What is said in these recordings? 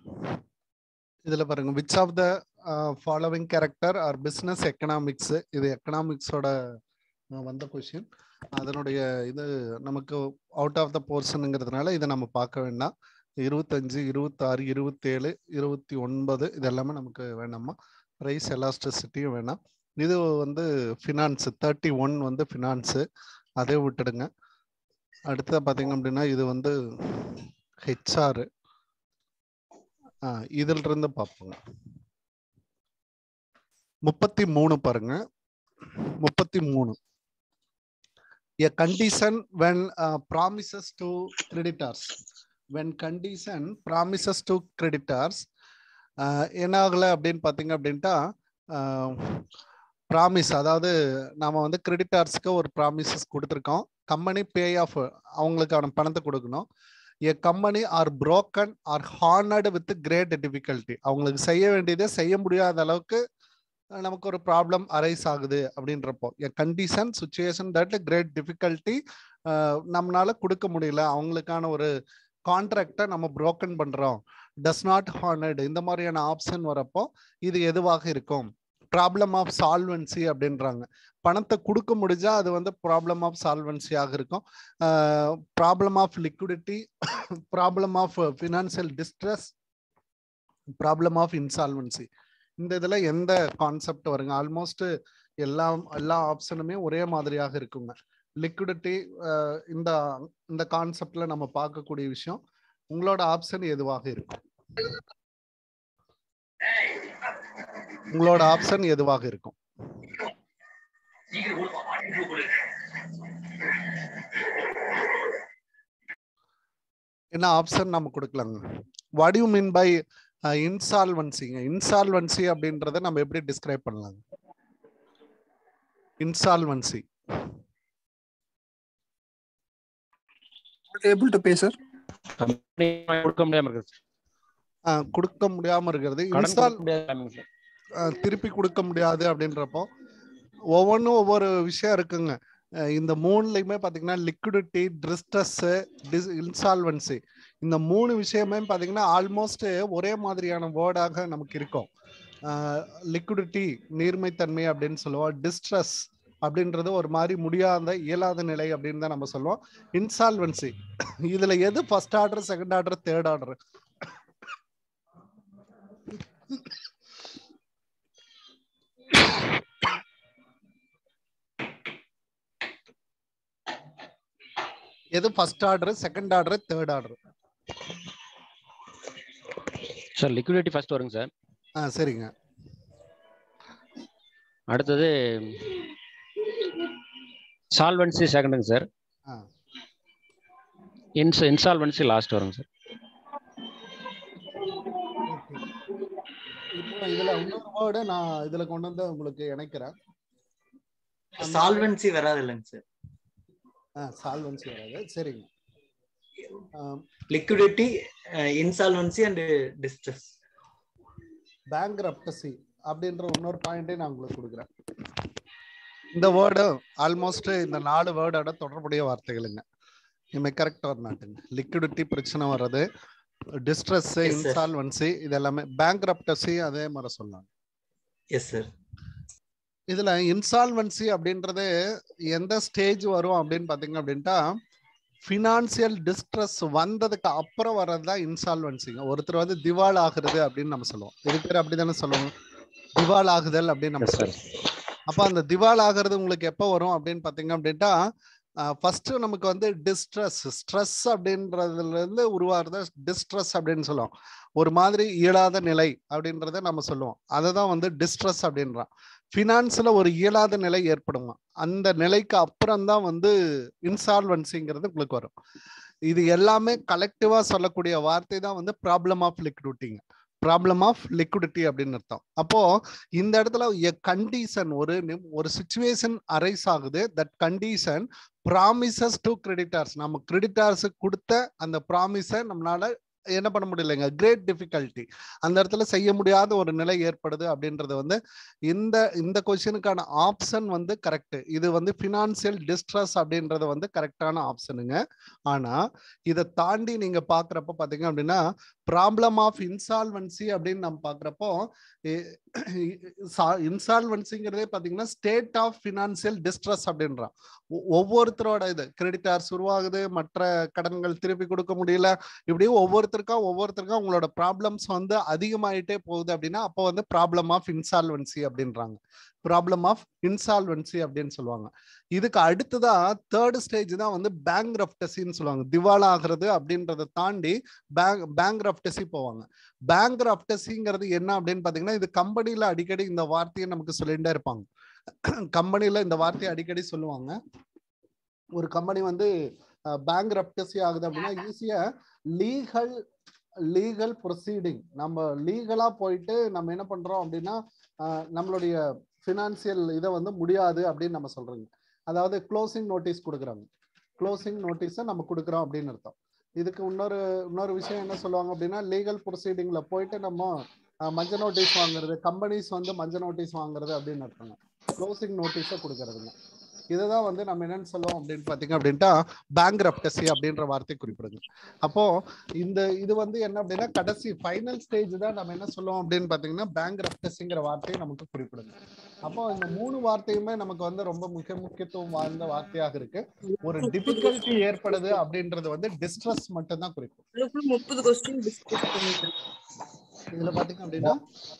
இதுல பாருங்க which of the following character are business economics இது எக்கனாமிக்ஸோட வந்த கொஷின் அதனுடைய இது நமக்கு அவுட் ஆஃப் த போர்ஷனுங்கிறதுனால இதை நம்ம பார்க்க வேண்டாம் இருபத்தஞ்சு இருபத்தாறு இருபத்தேழு இருபத்தி ஒன்பது இதெல்லாமே நமக்கு வேண்டாமா ப்ரைஸ் எலாஸ்டிசிட்டியும் வேணாம் இது வந்து ஃபினான்ஸு தேர்ட்டி ஒன் வந்து ஃபினான்ஸு அதே விட்டுடுங்க அடுத்தது பார்த்தீங்க அப்படின்னா இது வந்து ஹெச்ஆர் இதுல இருந்து பார்ப்போங்க முப்பத்தி மூணு பாருங்க முப்பத்தி மூணு a condition when uh, promises to creditors when condition promises to creditors uh, என்ன ஆகல அப்படின்னு பார்த்தீங்க அப்படின்ட்டா ப்ராமிஸ் அதாவது நாம வந்து கிரெடிட்டார்ஸ்க்கு ஒரு ப்ராமிசஸ் கொடுத்துருக்கோம் கம்பெனி பே ஆஃப் அவங்களுக்கான பணத்தை கொடுக்கணும் a company are broken or honoured with great difficulty அவங்களுக்கு செய்ய வேண்டியதை செய்ய முடியாத அளவுக்கு நமக்கு ஒரு ப்ராப்ளம் அரைஸ் ஆகுது அப்படின்றப்போ a condition situation that great difficulty நம்மளால கொடுக்க முடியல அவங்களுக்கான ஒரு கான்ட்ராக்டை நம்ம புரோக்கன் பண்றோம் டஸ் நாட் ஹார்னர்டு இந்த மாதிரியான ஆப்ஷன் வரப்போ இது எதுவாக இருக்கும் ப்ராப்ளம் ஆஃப் சால்வன்சி அப்படின்றாங்க பணத்தை கொடுக்க முடிஞ்சா அது வந்து ப்ராப்ளம் ஆஃப் சால்வன்சியாக இருக்கும் problem of liquidity problem of financial distress problem of insolvency இந்த இதில் எந்த கான்செப்ட் வருங்க ஆல்மோஸ்ட் எல்லா எல்லா ஆப்ஷனுமே ஒரே மாதிரியாக இருக்குங்க லிக்விடிட்டி இந்த இந்த கான்செப்ட்ல நம்ம பார்க்கக்கூடிய விஷயம் உங்களோட ஆப்ஷன் எதுவாக இருக்கும் உங்களோட ஆப்ஷன் எதுவாக இருக்கும் என்ன ஆப்ஷன் நம்ம கொடுக்கலாங்க வாட் யூ மீன் பை இன்சால்வன்சிங்க இன்சால்வன்சி அப்படின்றத நம்ம எப்படி டிஸ்கிரைப் பண்ணலாங்க insolvency able to pay sir கொடுக்க முடியாம இருக்கு கொடுக்க முடியாம இருக்கிறது கடன் இன்ஸ்டால் கொடுக்க முடியாம இருக்கு அஹ் திருப்பி கொடுக்க முடியாது அப்படின்றப்போ ஒவ்வொன்றும் ஒவ்வொரு விஷயம் இருக்குங்க அஹ் இந்த மூணுலையுமே பார்த்தீங்கன்னா லிக்விடிட்டி டிஸ்ட்ரஸ் டிஸ் இன்சால்வன்சி இந்த மூணு விஷயமே பார்த்தீங்கன்னா ஆல்மோஸ்ட் ஒரே மாதிரியான வேர்டாக நமக்கு இருக்கும் லிக்விடிட்டி நீர்மைத்தன்மை அப்படின்னு சொல்லுவோம் டிஸ்ட்ரஸ் அப்படின்றது ஒரு மாதிரி முடியாத இயலாத நிலை அப்படின்னு தான் நம்ம சொல்லுவோம் இன்சால்வன்சி இதுல எது first order second order third order எது first order second order third order sir liquidity first வருங்க சார் ஆ சரிங்க அடுத்தது சால்வன்சி செகண்டுங்க சார் ஆ இன்ஸ் இன்சால்வன்சி லாஸ்ட் வருங்க சார் இப்போ இதுல இன்னொரு வேர்டு நான் இதுல கொண்டு வந்து உங்களுக்கு இணைக்கிறேன் சால்வன்சி வராது இல்லைங்க சார் சால்வன்சி வராது சரிங்க liquidity insolvency and distress bankruptcy அப்படின்ற இன்னொரு பாயிண்டே நான் உங்களுக்கு கொடுக்குறேன் இந்த வேர்டு ஆல்மோஸ்ட் இந்த நாலு வேர்டோட தொடர்புடைய வார்த்தைகளுங்க இமை கரெக்ட் ஒரு நாட்டுங்க லிக்விடிட்டி பிரச்சனை வர்றது டிஸ்ட்ரெஸ் Yes, sir. இன்சால்வன்சி இது எல்லாமே பேங்க் ரப்டசி அதே மாதிரி சொல்லலாம் எஸ் சார் இதுல இன்சால்வன்சி அப்படின்றது எந்த ஸ்டேஜ் வரும் அப்படின்னு பாத்தீங்க அப்படின்ட்டா ஃபினான்சியல் டிஸ்ட்ரெஸ் வந்ததுக்கு அப்புறம் வர்றதுதான் இன்சால்வன்சிங்க ஒருத்தர் வந்து திவால் ஆகுறது அப்படின்னு நம்ம சொல்லுவோம் இது பேர் அப்படிதானே சொல்லுவோம் திவால் ஆகுதல் அப்படின்னு நம்ம Yes, sir. சொல்லுவோம் அப்ப அந்த திவால் ஆகுறது உங்களுக்கு எப்போ வரும் அப்படின்னு பாத்தீங்க அப்படின்ட்டா ஃபர்ஸ்ட் நமக்கு வந்து டிஸ்ட்ரெஸ் ஸ்ட்ரெஸ் அப்படின்றதுல இருந்து உருவாகிறது டிஸ்ட்ரெஸ் அப்படின்னு சொல்லுவோம் ஒரு மாதிரி இயலாத நிலை அப்படின்றத நம்ம சொல்லுவோம் அதை தான் வந்து டிஸ்ட்ரெஸ் அப்படின்றான் ஃபினான்ஸ்ல ஒரு இயலாத நிலை ஏற்படுமா அந்த நிலைக்கு அப்புறம் தான் வந்து இன்சால்வன்சிங்கிறது உங்களுக்கு வரும் இது எல்லாமே கலெக்டிவா சொல்லக்கூடிய வார்த்தை தான் வந்து ப்ராப்ளம் ஆஃப் லிக்விடிட்டிங்க ப்ராப்ளம் ஆஃப் லிக்விடிட்டி அப்படின்னு அர்த்தம் அப்போ இந்த இடத்துல கண்டிஷன் ஒரு நிம்- ஒரு சுச்சுவேஷன் அரைஸ் ஆகுது that condition promises to creditors நம்ம கிரெடிட்டார்ஸுக்கு கொடுத்த அந்த ப்ராமிஸை நம்மளால என்ன பண்ண முடியலைங்க கிரேட் டிஃபிகல்ட்டி அந்த இடத்துல செய்ய முடியாத ஒரு நிலை ஏற்படுது அப்படின்றது வந்து இந்த இந்த கொஸ்டினுக்கான ஆப்ஷன் வந்து கரெக்ட் இது வந்து ஃபினான்சியல் டிஸ்ட்ரஸ் அப்படின்றது வந்து கரெக்டான ஆப்ஷனுங்க ஆனா இதை தாண்டி நீங்க பாக்குறப்ப பாத்தீங்க அப்படின்னா ப்ராப்ளம் ஆஃப் இன்சால்வன்சி அப்படின்னு நம்ம பாக்குறப்போ இன்சால்வன்சிங்கிறதே பாத்தீங்கன்னா ஸ்டேட் ஆஃப் ஃபினான்சியல் டிஸ்ட்ரஸ் அப்படின்றான் ஒ- ஒவ்வொருத்தரோட இது கிரெடிட்டார்ஸ் உருவாகுது மற்ற கடன்கள் திருப்பி கொடுக்க முடியல இப்படி ஒவ்வொருத்தருக்கா ஒவ்வொருத்தருக்கா உங்களோட ப்ராப்ளம்ஸ் வந்து அதிகமாயிட்டே போகுது அப்படின்னா அப்போ வந்து ப்ராப்ளம் ஆஃப் இன்சால்வன்சி அப்படின்றாங்க ப்ராப்ளம் ஆஃப் இன்சால்வன்சி அப்படின்னு சொல்லுவாங்க இதுக்கு அடுத்ததா தேர்ட் ஸ்டேஜ் தான் வந்து பேங்க் சொல்லுவாங்க திவாலா ஆகிறது அப்படின்றத தாண்டி பேங்க் பேங்க் போவாங்க பேங்க் என்ன அப்படின்னு பாத்தீங்கன்னா இது கம்பெனில அடிக்கடி இந்த வார்த்தையை நமக்கு சொல்லிட்டே இருப்பாங்க கம்பெனில இந்த வார்த்தையை அடிக்கடி சொல்லுவாங்க ஒரு கம்பெனி வந்து பேங்க் ரப்டசி ஆகுது அப்படின்னா ஈஸியா லீகல் லீகல் ப்ரொசீடிங் நம்ம லீகலா போயிட்டு நம்ம என்ன பண்றோம் அப்படின்னா அஹ், நம்மளுடைய ஃபினான்சியல் இதை வந்து முடியாது அப்படின்னு நம்ம சொல்றோங்க அதாவது க்ளோசிங் நோட்டீஸ் கொடுக்குறாங்க க்ளோசிங் நோட்டீஸை நம்ம கொடுக்குறோம் அப்படின்னு அர்த்தம் இதுக்கு இன்னொரு இன்னொரு விஷயம் என்ன சொல்லுவாங்க அப்படின்னா லீகல் ப்ரொசீடிங்ல போயிட்டு நம்ம அஹ், மஞ்சள் நோட்டீஸ் வாங்குறது கம்பெனிஸ் வந்து மஞ்சள் நோட்டீஸ் வாங்குறது அப்படின்னு அர்த்தங்க க்ளோசிங் நோட்டீஸை கொடுக்கறதுங்க இதுதான் வந்து நம்ம என்னன்னு சொல்லுவோம் அப்படின்னு பாத்தீங்க அப்படின்ட்டா பேங்க் ரப்டசி அப்படின்ற வார்த்தை குறிப்பிடுங்க அப்போ இந்த இது வந்து என்ன அப்படின்னா கடைசி ஃபைனல் ஸ்டேஜ் தான் நம்ம என்ன சொல்லுவோம் அப்படின்னு பாத்தீங்கன்னா பேங்க் ரப்டசிங்கிற வார்த்தையை நமக்கு குறிப்பிடுங்க அப்போ இந்த மூணு வார்த்தையுமே நமக்கு வந்து ரொம்ப முக்கிய முக்கியத்துவம் வாய்ந்த வார்த்தையாக இருக்கு ஒரு டிஃபிகல்ட்டி ஏற்படுது அப்படின்றது வந்து டிஸ்ட்ரஸ் மட்டும் தான் குறிக்கும் அதுக்குள்ள முப்பது கொஸ்டின் டிஸ்கஸ் பண்ணிட்டேன் இதுல பாத்தீங்க அப்படின்னா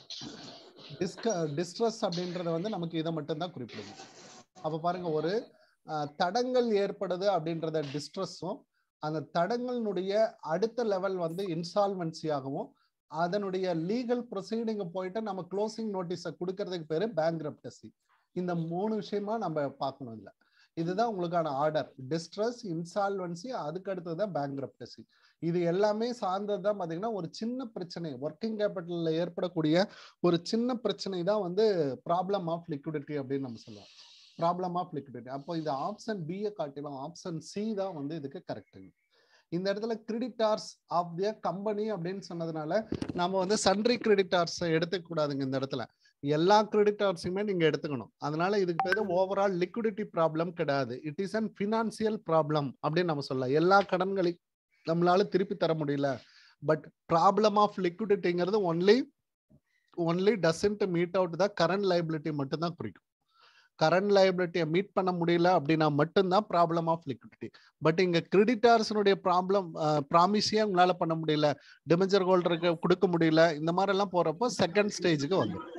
டிஸ்க டிஸ்ட்ரஸ் அப்படின்றத வந்து நமக்கு இதை மட்டும் தான் குறிப்பிடுங்க அப்ப பாருங்க ஒரு அஹ், தடங்கள் ஏற்படுது அப்படின்றத டிஸ்ட்ரஸும் அந்த தடங்களினுடைய அடுத்த லெவல் வந்து இன்சால்வன்சி ஆகவும் அதனுடைய லீகல் ப்ரொசீடிங் போயிட்டு நம்ம க்ளோசிங் நோட்டீஸை கொடுக்கறதுக்கு பேரு பேங்க் இந்த மூணு விஷயமா நம்ம பார்க்கணும் இல்ல இதுதான் உங்களுக்கான ஆர்டர் டிஸ்ட்ரஸ் இன்சால்வன்சி அதுக்கு அடுத்தது தான் பேங்க் இது எல்லாமே சார்ந்தது தான் பாத்தீங்கன்னா ஒரு சின்ன பிரச்சனை ஒர்க்கிங் கேபிட்டல்ல ஏற்படக்கூடிய ஒரு சின்ன பிரச்சனை தான் வந்து ப்ராப்ளம் ஆஃப் லிக்விடிட்டி அப்படின்னு நம்ம சொல்லுவோம் ப்ராப்ளம் ஆஃப் லிக்விடிட்டி அப்போ இது ஆப்ஷன் பியை காட்டிலும் ஆப்ஷன் சி தான் வந்து இதுக்கு கரெக்டுங்க இந்த இடத்துல கிரெடிட்டார்ஸ் ஆஃப் திய கம்பெனி அப்படின்னு சொன்னதுனால நம்ம வந்து சன்ட்ரி கிரெடிட்டார்ஸ் எடுத்துக்க கூடாதுங்க இந்த இடத்துல எல்லா கிரெடிட்டார்ஸுமே நீங்க எடுத்துக்கணும் அதனால இதுக்கு பேரு ஓவரால் லிக்விடிட்டி ப்ராப்ளம் கிடையாது it is an financial problem அப்படின்னு நம்ம சொல்லலாம் எல்லா கடன்களையும் நம்மளால திருப்பி தர முடியல பட் ப்ராப்ளம் ஆஃப் லிக்விடிட்டிங்கிறது only only doesn't meet out the current liability மட்டும் தான் குறிக்கும் கரண்ட் லைபிலிட்டியை மீட் பண்ண முடியல அப்படின்னா மட்டும்தான் ப்ராப்ளம் ஆஃப் லிக்விடிட்டி பட் இங்க கிரெடிட்டார்ஸனுடைய ப்ராப்ளம் ப்ராமிஸே உங்களால பண்ண முடியல டிமெஞ்சர் ஹோல்டருக்கு கொடுக்க முடியல இந்த மாதிரி எல்லாம் போறப்போ செகண்ட் ஸ்டேஜுக்கு வந்துடும்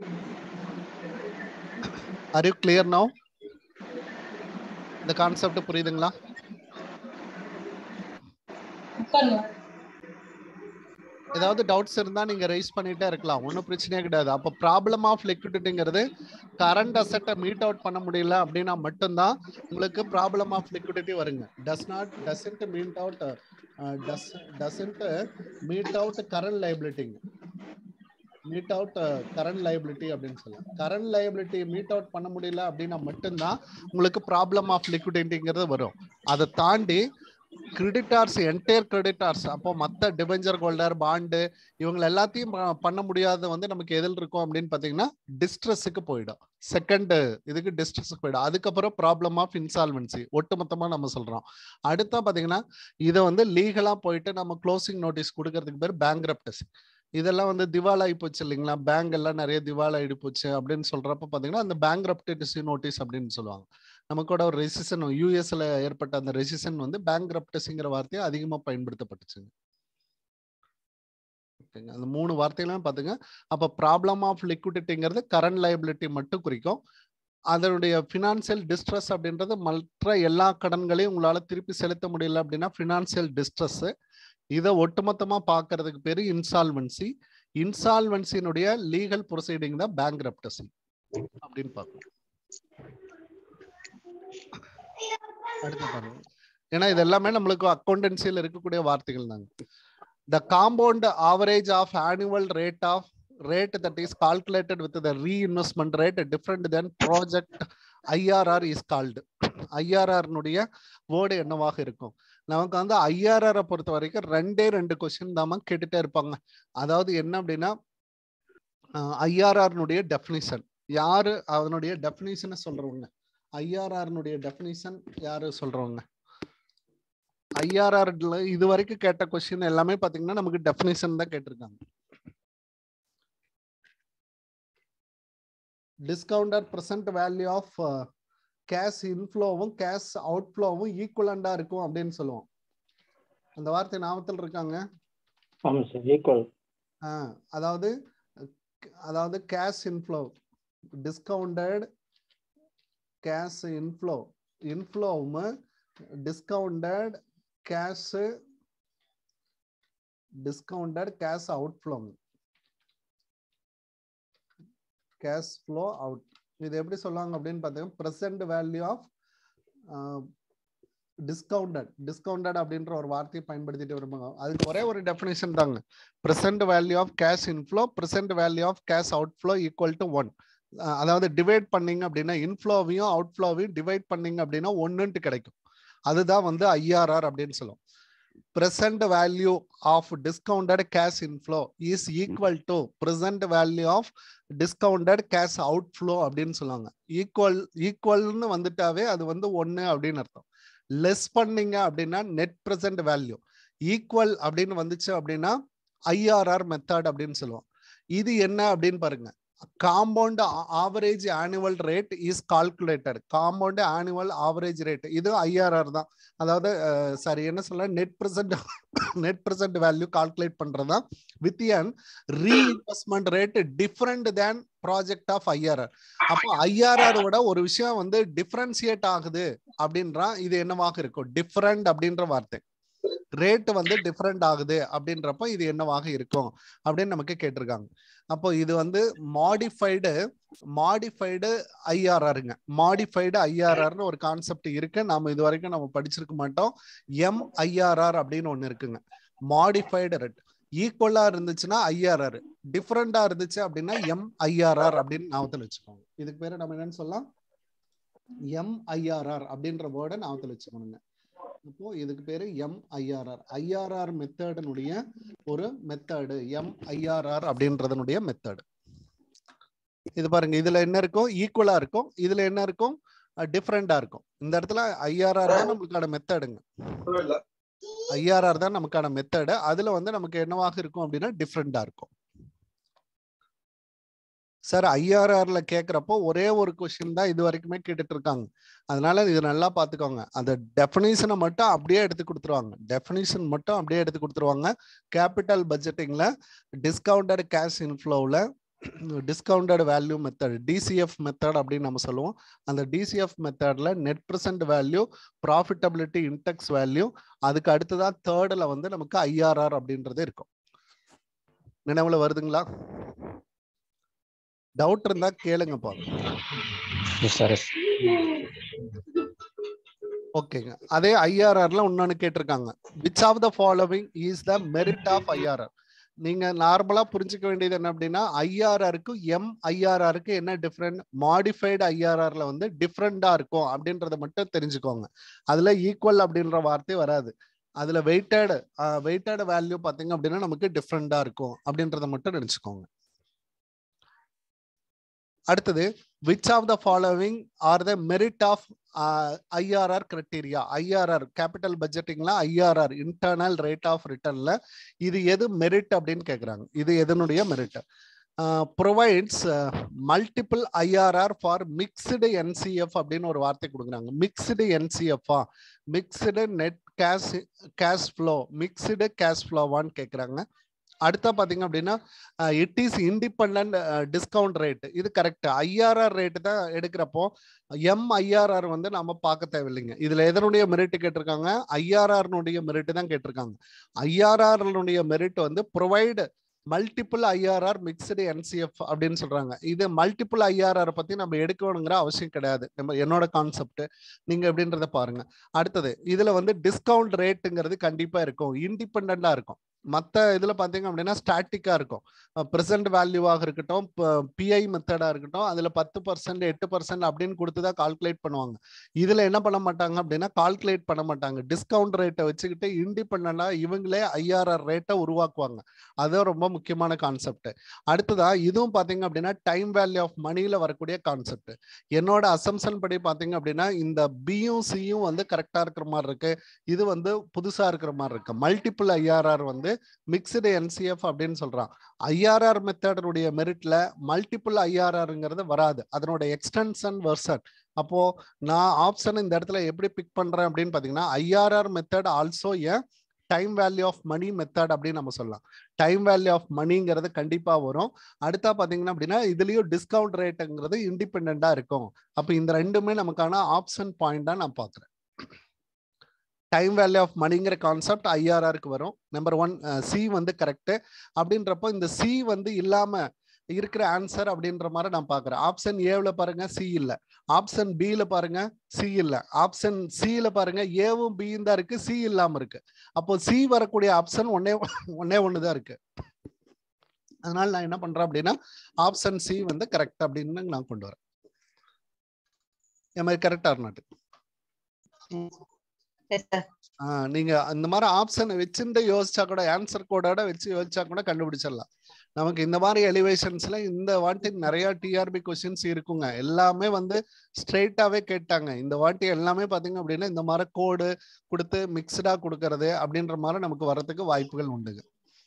ஆர் யூ கிளியர் நோ இந்த கான்செப்ட் புரியுதுங்களா ஏதாவது டவுட்ஸ் இருந்தா நீங்க ரைஸ் பண்ணிட்டே இருக்கலாம் ஒன்றும் பிரச்சனையே கிடையாது அப்போ ப்ராப்ளம் ஆஃப் லிக்விடிட்டிங்கிறது கரண்ட் அசெட்டை மீட் அவுட் பண்ண முடியல அப்படின்னா மட்டும்தான் உங்களுக்கு ப்ராப்ளம் ஆஃப் லிக்விடிட்டி வருங்க does not doesn't meet out does doesn't meet out current லைபிலிட்டிங் மீட் அவுட் கரண்ட் லைபிலிட்டி அப்படின்னு சொல்லலாம் கரண்ட் லைபிலிட்டி மீட் அவுட் பண்ண முடியல அப்படின்னா மட்டும்தான் உங்களுக்கு ப்ராப்ளம் ஆஃப் லிக்விடிட்டிங்கிறது வரும் அதை தாண்டி கிரெடிட்டார்ஸ் என்டையர் கிரெடிட்டார்ஸ் அப்போ மற்ற டிபெஞ்சர் ஹோல்டர் பாண்டு இவங்க எல்லாத்தையும் ப- பண்ண முடியாத வந்து நமக்கு எதில் இருக்கும் அப்படின்னு பார்த்தீங்கன்னா டிஸ்ட்ரெஸ்ஸுக்கு போயிடும் செகண்ட் இதுக்கு டிஸ்ட்ரெஸ்க்கு போயிடும் அதுக்கப்புறம் ப்ராப்ளம் ஆஃப் இன்சால்வன்சி ஒட்டுமொத்தமாக நம்ம சொல்றோம் அடுத்தா பார்த்தீங்கன்னா இதை வந்து லீகலாக போயிட்டு நம்ம க்ளோசிங் நோட்டீஸ் கொடுக்கறதுக்கு பேர் பேங்க் இதெல்லாம் வந்து திவாலாகி போச்சு இல்லைங்களா பேங்க் எல்லாம் நிறைய திவாலாயிடு போச்சு அப்படின்னு சொல்றப்ப பாத்தீங்கன்னா அந்த பேங்க் ரப்டசி நோட்டீஸ் அப்படின்னு சொல்லுவாங்க நமக்கோட ஒரு ரெசிஷன் யூஎஸ்ல ஏற்பட்ட அந்த ரெசிஷன் வந்து பேங்க் ரப்டசிங்கிற வார்த்தையை அதிகமா பயன்படுத்தப்பட்டுச்சுங்க ஓகேங்க அந்த மூணு வார்த்தைகளும் பாத்துங்க அப்ப ப்ராப்ளம் ஆஃப் லிக்விடிட்டிங்கிறது கரண்ட் லைபிலிட்டி மட்டும் குறிக்கும் அதனுடைய ஃபினான்சியல் டிஸ்ட்ரெஸ் அப்படின்றது மற்ற எல்லா கடன்களையும் உங்களால திருப்பி செலுத்த முடியல அப்படின்னா ஃபினான்சியல் டிஸ்ட்ரெஸ் இதை ஒட்டுமொத்தமா பார்க்கிறதுக்கு பேரு இன்சால்வன்சி இன்சால்வன்சியினுடைய லீகல் ப்ரொசீடிங் தான் பேங்க் ரப்டசி அப்படின்னு பார்க்கணும் அடுத்து பாருங்க ஏன்னா இது எல்லாமே நம்மளுக்கு அக்கௌண்டன்சியில் இருக்கக்கூடிய வார்த்தைகள் தாங்க the compound average of annual rate of rate that is calculated with the reinvestment rate different than project IRR is called IRR னுடைய வேர்டு என்னவாக இருக்கும் நமக்கு வந்து ஐஆர்ஆரை பொறுத்த வரைக்கும் ரெண்டே ரெண்டு கொஸ்டின் தாம கேட்டுட்டே இருப்பாங்க அதாவது என்ன அப்படின்னா ஐஆர்ஆர்னுடைய டெஃபினிஷன் யாரு அதனுடைய டெஃபினிஷனை சொல்றவங்க ஐஆர்ஆர்னுடைய டெஃபினிஷன் யாரு சொல்றவங்க ஐஆர்ஆர்ல இது வரைக்கும் கேட்ட கொஸ்டின் எல்லாமே பாத்தீங்கன்னா நமக்கு டெஃபினிஷன் தான் கேட்டிருக்காங்க discounter present value of cash இன்ஃப்ளோவும் கேஷ் அவுட்ஃப்ளோவும் ஈக்குவலண்டா இருக்கும் அப்படின்னு சொல்லுவோம் அந்த வார்த்தை ஞாபகத்தில் இருக்காங்க ஆமாம் சார் ஈக்குவல் ஆ, அதாவது அதாவது cash inflow discounted cash inflow இன்ஃப்ளோவும் discounted cash discounted cash outflow cash flow out இது எப்படி சொல்லுவாங்க அப்படின்னு பார்த்தீங்கன்னா present value of discounted discounted அப்படின்ற ஒரு வார்த்தையை பயன்படுத்திட்டு வருவாங்க அதுக்கு ஒரே ஒரு டெஃபினேஷன் தாங்க present value of cash inflow present value of cash outflow equal to one அதாவது டிவைட் பண்ணீங்க அப்படின்னா இன்ஃப்ளோவையும் அவுட்ஃப்ளோவையும் டிவைட் பண்ணீங்க அப்படின்னா ஒன்றுன்ட்டு கிடைக்கும் அதுதான் வந்து ஐஆர்ஆர் அப்படின்னு சொல்லுவோம் present value of discounted cash inflow is equal to present value of discounted cash outflow அப்படின்னு சொல்லுவாங்க ஈக்குவல் ஈக்குவல்னு வந்துட்டாவே அது வந்து ஒன்னு அப்படின்னு அர்த்தம் லெஸ் பண்ணீங்க அப்படின்னா நெட் present வேல்யூ ஈக்குவல் அப்படின்னு வந்துச்சு அப்படின்னா ஐஆர்ஆர் மெத்தட் அப்படின்னு சொல்லுவோம் இது என்ன அப்படின்னு பாருங்க compound average annual rate is calculated compound annual average rate இது ஐஆர்ஆர் தான் அதாவது சாரி என்ன சொல்ல net present net present value calculate பண்றதா with an reinvestment rate different than project of IRR அப்போ ஐஆர்ஆர் விட ஒரு விஷயம் வந்து டிஃபரன்சியேட் ஆகுது அப்படின்றா இது என்னவாக இருக்கும் டிஃப்ரெண்ட் அப்படின்ற வார்த்தை ரேட் வந்து டிஃப்ரெண்ட் ஆகுது அப்படின்றப்ப இது என்னவாக இருக்கும் அப்படின்னு நமக்கு கேட்டிருக்காங்க அப்போ இது வந்து மாடிஃபைடு மாடிஃபைடு ஐஆர்ஆருங்க மாடிஃபைடு ஐஆர்ஆர்னு ஒரு கான்செப்ட் இருக்கு நாம இது வரைக்கும் நம்ம படிச்சிருக்க மாட்டோம் எம் ஐஆர்ஆர் அப்படின்னு ஒண்ணு இருக்குங்க மாடிஃபைடு ரேட் ஈக்குவலா இருந்துச்சுன்னா ஐஆர்ஆர் டிஃப்ரெண்டா இருந்துச்சு அப்படின்னா எம் ஐஆர்ஆர் அப்படின்னு ஞாபகத்தில் வச்சுக்கோங்க இதுக்கு பேரு நம்ம என்னன்னு சொல்லலாம் எம் ஐஆர்ஆர் அப்படின்ற வேர்டை ஞாபகத்தில் வச்சுக்கணுங்க இப்போ இதுக்கு பேரு எம் ஐஆர்ஆர் ஐஆர்ஆர் மெத்தடனுடைய ஒரு மெத்தடு எம் ஐஆர்ஆர் அப்படின்றதனுடைய மெத்தடு இது பாருங்க இதுல என்ன இருக்கும் ஈக்குவலா இருக்கும் இதுல என்ன இருக்கும் டிஃப்ரெண்டா இருக்கும் இந்த இடத்துல ஐஆர்ஆர் தான் நம்மளுக்கான மெத்தடுங்க ஐஆர்ஆர் தான் நமக்கான மெத்தடு அதுல வந்து நமக்கு என்னவாக இருக்கும் அப்படின்னா டிஃப்ரெண்டா இருக்கும் சார் ஐஆர்ஆர்ல கேக்குறப்போ ஒரே ஒரு கொஸ்டின் தான் இது வரைக்குமே கேட்டுட்டு இருக்காங்க அதனால இது நல்லா பாத்துக்கோங்க அந்த டெஃபினிஷனை மட்டும் அப்படியே எடுத்து கொடுத்துருவாங்க டெஃபினிஷன் மட்டும் அப்படியே எடுத்து கொடுத்துருவாங்க கேபிட்டல் பட்ஜெட்டிங்ல டிஸ்கவுண்டட் கேஷ் இன்ஃப்ளோவில் discounted value method DCF method அப்படின்னு நம்ம சொல்லுவோம் அந்த டிசிஎஃப் மெத்தட்ல net present value profitability index value அதுக்கு அடுத்ததான் தேர்டில் வந்து நமக்கு ஐஆர்ஆர் அப்படின்றது இருக்கும் நினைவுல வருதுங்களா டவுட் இருந்தா கேளுங்க பாருங்க எஸ் சார் எஸ் ஓகேங்க அதே ஐஆர்ஆர்ல இன்னொன்னு கேட்டிருக்காங்க which of the following is the merit of IRR நீங்க நார்மலா புரிஞ்சுக்க வேண்டியது என்ன அப்படின்னா ஐஆர்ஆருக்கு எம் ஐஆர்ஆருக்கு என்ன டிஃப்ரெண்ட் மாடிஃபைடு ஐஆர்ஆர்ல வந்து டிஃப்ரெண்டா இருக்கும் அப்படின்றத மட்டும் தெரிஞ்சுக்கோங்க அதுல ஈக்குவல் அப்படின்ற வார்த்தை வராது அதுல வெயிட்டட் வெயிட்டட் வேல்யூ பாத்தீங்க அப்படின்னா நமக்கு டிஃப்ரெண்டா இருக்கும் அப்படின்றத மட்டும் நினைச்சுக்கோங்க அடுத்தது which of the following are the merit of IRR criteria IRR capital பட்ஜெட்டிங்ல ஐஆர்ஆர் இன்டர்னல் ரேட் ஆஃப் ரிட்டர்ன்ல இது எது மெரிட் அப்படின்னு கேக்குறாங்க இது எதனுடைய merit provides multiple IRR for mixed NCF அப்படின்னு ஒரு வார்த்தை கொடுக்குறாங்க மிக்ஸ்டு என்சிஎஃப்ஆ mixed net cash cash flow mixed cash ஃப்ளோவான்னு கேட்குறாங்க அடுத்த பாத்தீங்க அப்படின்னா it is independent discount rate இது கரெக்ட் ஐஆர்ஆர் ரேட் தான் எடுக்கிறப்போ எம் ஐஆர்ஆர் வந்து நம்ம பார்க்க தேவையில்லைங்க இதுல எதனுடைய மெரிட் கேட்டிருக்காங்க ஐஆர்ஆர்னுடைய மெரிட் தான் கேட்டிருக்காங்க ஐஆர்ஆர்னுடைய மெரிட் வந்து provide multiple IRR mixed NCF அப்படின்னு சொல்றாங்க இது மல்டிபிள் ஐஆர்ஆர் பத்தி நம்ம எடுக்கணுங்கிற அவசியம் கிடையாது நம்ம என்னோட கான்செப்ட் நீங்க எப்படின்றத பாருங்க அடுத்தது இதுல வந்து டிஸ்கவுண்ட் ரேட்டுங்கிறது கண்டிப்பா இருக்கும் இண்டிபெண்டா இருக்கும் மற்ற இதுல பாத்தீங்க அப்படின்னா ஸ்டாட்டிக்கா இருக்கும் ப்ரெசென்ட் வேல்யூவாக இருக்கட்டும் பிஐ மெத்தடா இருக்கட்டும் அதுல பத்து பர்சன்ட் எட்டு பர்சன்ட் அப்படின்னு கொடுத்து தான் கால்குலேட் பண்ணுவாங்க இதுல என்ன பண்ண மாட்டாங்க அப்படின்னா கால்குலேட் பண்ண மாட்டாங்க டிஸ்கவுண்ட் ரேட்டை வச்சுக்கிட்டு இண்டிபெண்டா இவங்களே ஐஆர்ஆர் ரேட்டை உருவாக்குவாங்க அதுதான் ரொம்ப முக்கியமான கான்செப்ட் அடுத்ததா இதுவும் பாத்தீங்க அப்படின்னா டைம் வேல்யூ ஆஃப் மணியில வரக்கூடிய கான்செப்ட் என்னோட அசம்சன் படி பாத்தீங்க அப்படின்னா இந்த பியும் சியும் வந்து கரெக்டா இருக்கிற மாதிரி இருக்கு இது வந்து புதுசா இருக்கிற மாதிரி இருக்கு மல்டிபிள் ஐஆர்ஆர் வந்து மிக்சடு என்சிஎஃப் அப்படின்னு சொல்றான் ஐஆர்ஆர் மெத்தடுடைய மெரிட்ல மல்டிபிள் ஐஆர்ஆர்ங்கிறது வராது அதனோட எக்ஸ்டென்ஷன் வெர்சன் அப்போ நான் ஆப்ஷன் இந்த இடத்துல எப்படி பிக் பண்றேன் அப்படின்னு பாத்தீங்கன்னா IRR method also a time value of money method அப்படின்னு நம்ம சொல்லலாம் டைம் வேல்யூ ஆஃப் மணிங்கிறது கண்டிப்பா வரும் அடுத்தா பாத்தீங்கன்னா அப்படின்னா இதுலயும் டிஸ்கவுண்ட் ரேட்டுங்கிறது இண்டிபெண்டா இருக்கும் அப்ப இந்த ரெண்டுமே நமக்கான ஆப்ஷன் பாயிண்டா நான் பாக்குறேன் டைம் வேல்யூ ஆஃப் மணிங்கிற கான்செப்ட் ஐஆர்ஆருக்கு வரும் நம்பர் ஒன் சி வந்து கரெக்ட் அப்படின்றப்போ இந்த சி வந்து இல்லாம இருக்கிற ஆன்சர் அப்படின்ற மாதிரி நான் பாக்குறேன் ஆப்ஷன் ஏவில் பாருங்க சி இல்ல ஆப்ஷன் பில பாருங்க சி இல்ல ஆப்ஷன் சில பாருங்க ஏவும் பியும் தான் இருக்கு சி இல்லாம இருக்கு அப்போ சி வரக்கூடிய ஆப்ஷன் ஒன்னே ஒன்னே ஒன்று தான் இருக்கு அதனால நான் என்ன பண்றேன் அப்படின்னா ஆப்ஷன் சி வந்து கரெக்ட் அப்படின்னு நான் கொண்டு வரேன் என் மாதிரி கரெக்டா நாட்டு நீங்க அந்த மாதிரி ஆப்ஷனை வச்சுட்டு யோசிச்சா கூட ஆன்சர் கோடோட வச்சு யோசிச்சா கூட கண்டுபிடிச்சிடலாம் நமக்கு இந்த மாதிரி எலிவேஷன்ஸ்ல இந்த வாட்டி நிறைய டிஆர்பி கொஸ்டின்ஸ் இருக்குங்க எல்லாமே வந்து ஸ்ட்ரெயிட்டாவே கேட்டாங்க இந்த வாட்டி எல்லாமே பாத்தீங்க அப்படின்னா இந்த மாதிரி கோடு கொடுத்து மிக்சடா கொடுக்கறது அப்படின்ற மாதிரி நமக்கு வரதுக்கு வாய்ப்புகள் உண்டுங்க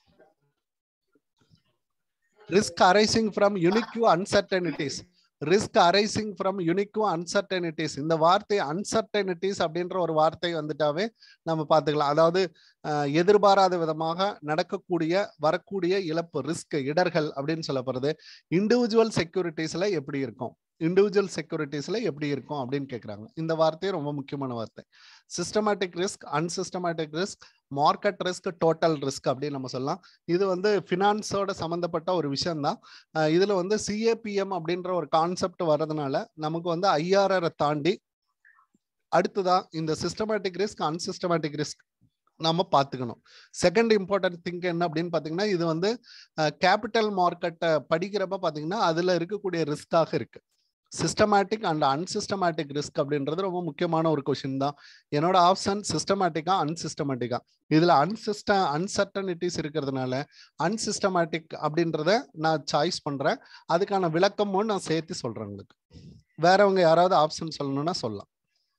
risk arising from unique uncertainties risk arising from யூனிக்கும் அன்சர்டனிட்டிஸ் இந்த வார்த்தை அன்சர்டனிட்டிஸ் அப்படின்ற ஒரு வார்த்தை வந்துட்டாவே நம்ம பார்த்துக்கலாம் அதாவது எதிர்பாராத விதமாக நடக்கக்கூடிய வரக்கூடிய இழப்பு ரிஸ்க் இடர்கள் அப்படின்னு சொல்லப்படுறது இண்டிவிஜுவல் செக்யூரிட்டிஸ்ல எப்படி இருக்கும் இண்டிவிஜுவல் செக்யூரிட்டிஸ்ல எப்படி இருக்கும் அப்படின்னு கேட்குறாங்க இந்த வார்த்தை ரொம்ப முக்கியமான வார்த்தை systematic risk unsystematic risk market risk total risk அப்படின்னு நம்ம சொல்லலாம் இது வந்து ஃபினான்ஸோட சம்மந்தப்பட்ட ஒரு விஷயம் தான் இதுல வந்து சிஏபிஎம் அப்படின்ற ஒரு கான்செப்ட் வர்றதுனால நமக்கு வந்து ஐஆர்ஆரை தாண்டி அடுத்ததான் இந்த சிஸ்டமேட்டிக் ரிஸ்க் அன்சிஸ்டமேட்டிக் ரிஸ்க் நம்ம பார்த்துக்கணும் செகண்ட் இம்பார்ட்டன்ட் திங்க் என்ன அப்படின்னு பார்த்தீங்கன்னா இது வந்து கேபிட்டல் மார்க்கெட்டை படிக்கிறப்ப பார்த்தீங்கன்னா அதில் இருக்கக்கூடிய ரிஸ்காக இருக்கு சிஸ்டமேட்டிக் அண்ட் அன்சிஸ்டமேட்டிக் ரிஸ்க் அப்படின்றது ரொம்ப முக்கியமான ஒரு கொஷின் தான் என்னோட ஆப்ஷன் சிஸ்டமேட்டிக்கா அன்சிஸ்டமேட்டிக்கா இதுல அன்சிஸ்ட அன்சர்டனிட்டிஸ் இருக்கிறதுனால அன்சிஸ்டமேட்டிக் அப்படின்றத நான் சாய்ஸ் பண்றேன் அதுக்கான விளக்கமும் நான் சேர்த்து சொல்றேன் உங்களுக்கு வேறவங்க யாராவது ஆப்ஷன் சொல்லணும்னா சொல்லலாம்